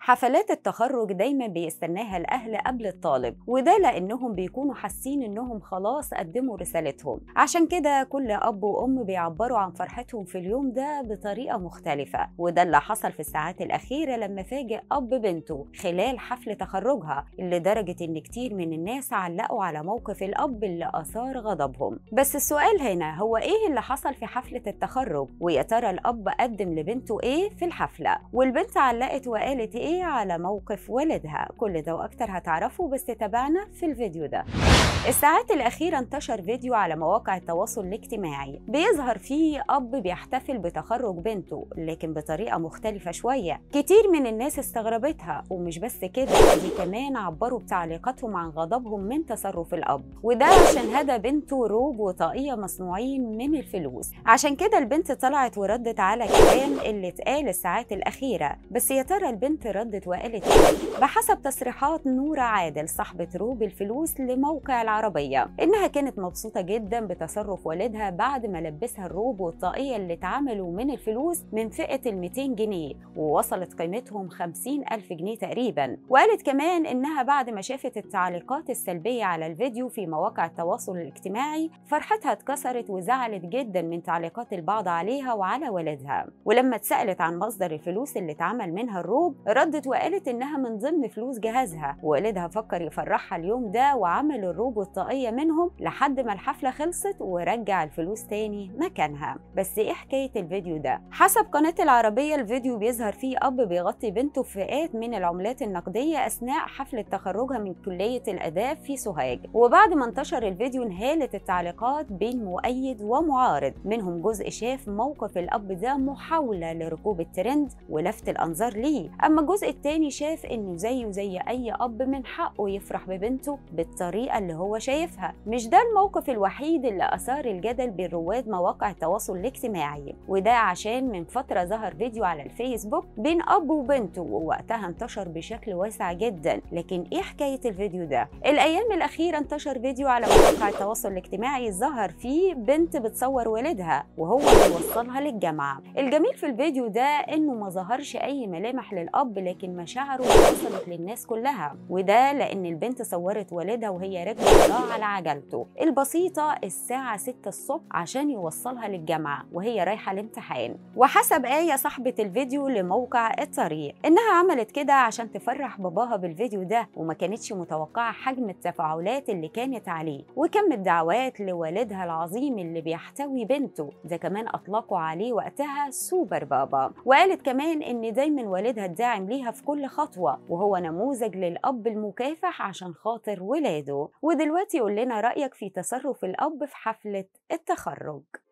حفلات التخرج دايما بيستناها الأهل قبل الطالب وده لأنهم بيكونوا حاسين إنهم خلاص قدموا رسالتهم عشان كده كل أب وأم بيعبروا عن فرحتهم في اليوم ده بطريقة مختلفة وده اللي حصل في الساعات الأخيرة لما فاجئ أب بنته خلال حفل تخرجها لدرجة إن كتير من الناس علقوا على موقف الأب اللي أثار غضبهم بس السؤال هنا هو إيه اللي حصل في حفلة التخرج ويا ترى الأب قدم لبنته إيه في الحفلة والبنت علقت وقالت إيه على موقف والدها كل ده وأكتر هتعرفوا بس تابعنا في الفيديو ده الساعات الأخيرة انتشر فيديو على مواقع التواصل الاجتماعي بيظهر فيه أب بيحتفل بتخرج بنته لكن بطريقة مختلفة شوية كتير من الناس استغربتها ومش بس كده دي كمان عبروا بتعليقاتهم عن غضبهم من تصرف الأب وده عشان هدى بنته روب وطاقية مصنوعين من الفلوس عشان كده البنت طلعت وردت على كلام اللي اتقال الساعات الأخيرة بس يا ترى البنت ردت وقالت ايه بحسب تصريحات نورة عادل صاحبة روب الفلوس لموقع العربية إنها كانت مبسوطة جدا بتصرف والدها بعد ما لبسها الروب والطاقية اللي اتعملوا من الفلوس من فئة ال 200 جنيه ووصلت قيمتهم 50 ألف جنيه تقريبا وقالت كمان إنها بعد ما شافت التعليقات السلبية على الفيديو في مواقع التواصل الاجتماعي فرحتها اتكسرت وزعلت جدا من تعليقات البعض عليها وعلى والدها ولما اتسألت عن مصدر الفلوس اللي اتعمل منها الروب ردت وقالت إنها من ضمن فلوس جهازها والدها فكر يفرحها اليوم ده وعمل الروب والطاقية منهم لحد ما الحفلة خلصت ورجع الفلوس تاني مكانها بس ايه حكاية الفيديو ده؟ حسب قناة العربية الفيديو بيظهر فيه أب بيغطي بنته فئات من العملات النقدية أثناء حفلة تخرجها من كلية الآداب في سوهاج وبعد ما انتشر الفيديو انهالت التعليقات بين مؤيد ومعارض منهم جزء شاف موقف الأب ده محاولة لركوب الترند ولفت الأنظار ليه أما الجزء التاني شاف إنه زيه زي أي أب من حقه يفرح ببنته بالطريقة اللي هو شايفها مش ده الموقف الوحيد اللي أثار الجدل بين رواد مواقع التواصل الاجتماعي وده عشان من فترة ظهر فيديو على الفيسبوك بين أب وبنته ووقتها انتشر بشكل واسع جدا لكن إيه حكاية الفيديو ده؟ الأيام الأخيرة انتشر فيديو على مواقع التواصل الاجتماعي ظهر فيه بنت بتصور والدها وهو بيوصلها للجامعة الجميل في الفيديو ده إنه ما ظهرش أي ملامح للأب لكن مشاعره وصلت للناس كلها وده لأن البنت صورت والدها وهي راكبة وراه على عجلته البسيطة الساعة 6 الصبح عشان يوصلها للجامعة وهي رايحة الامتحان وحسب آية صاحبة الفيديو لموقع الطريق إنها عملت كده عشان تفرح باباها بالفيديو ده وما كانتش متوقعة حجم التفاعلات اللي كانت عليه وكم الدعوات لوالدها العظيم اللي بيحتوي بنته ده كمان أطلقوا عليه وقتها سوبر بابا وقالت كمان إن دايما والدها الداعم ليها في كل خطوة وهو نموذج للأب المكافح عشان خاطر ولاده ودلوقتي قول لنا رأيك في تصرف الأب في حفلة التخرج